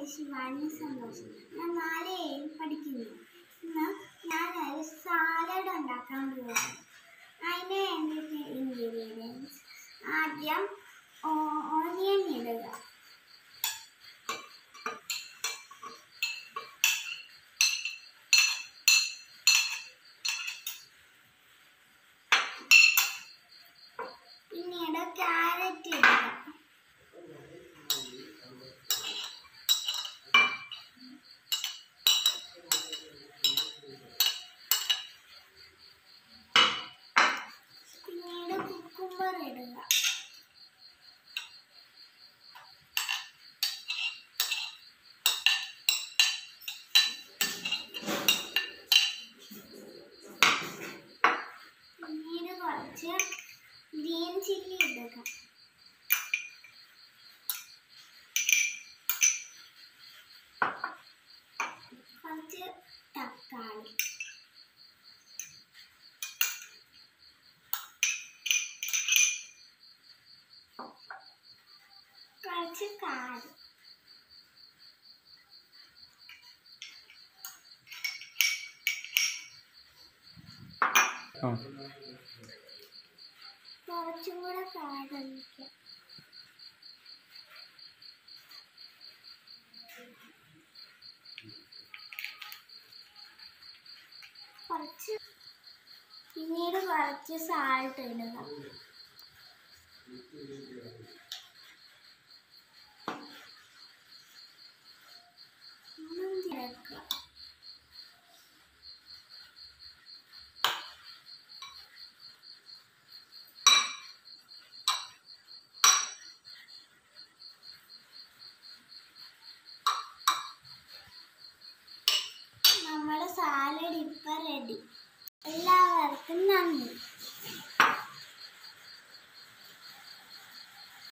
ശിവാനി സന്തോഷം ഞാൻ നാല് ഏഴിൽ പഠിക്കുന്നു ഇന്ന് ഞാൻ ഒരു സാലഡ് ഉണ്ടാക്കാൻ പോകുന്നു അതിന് വേണ്ടിയിട്ട് ഇൻഗ്രീഡിയൻസ് ആദ്യം ഓണിയൻ ഇടുക പിന്നീട് ക്യാരറ്റ് ഇടുക പിന്നീട് കുക്കുംബർ ഇടുക പിന്നീട് കുറച്ച് ഗ്രീൻ ചില്ലി ഇടുക കുറച്ച് തക്കാളി കുറച്ച് കാരം ആ കുറച്ചും കൂടെ കാരം ഒഴിക്കുക കുറച്ച് പിന്നീട് കുറച്ച് സാൾട്ട് ഇടുക ഒന്നും ചേർക്കുക നമ്മുടെ സാലഡ് ഇപ്പം റെഡി എല്ലാവർക്കും നന്ദി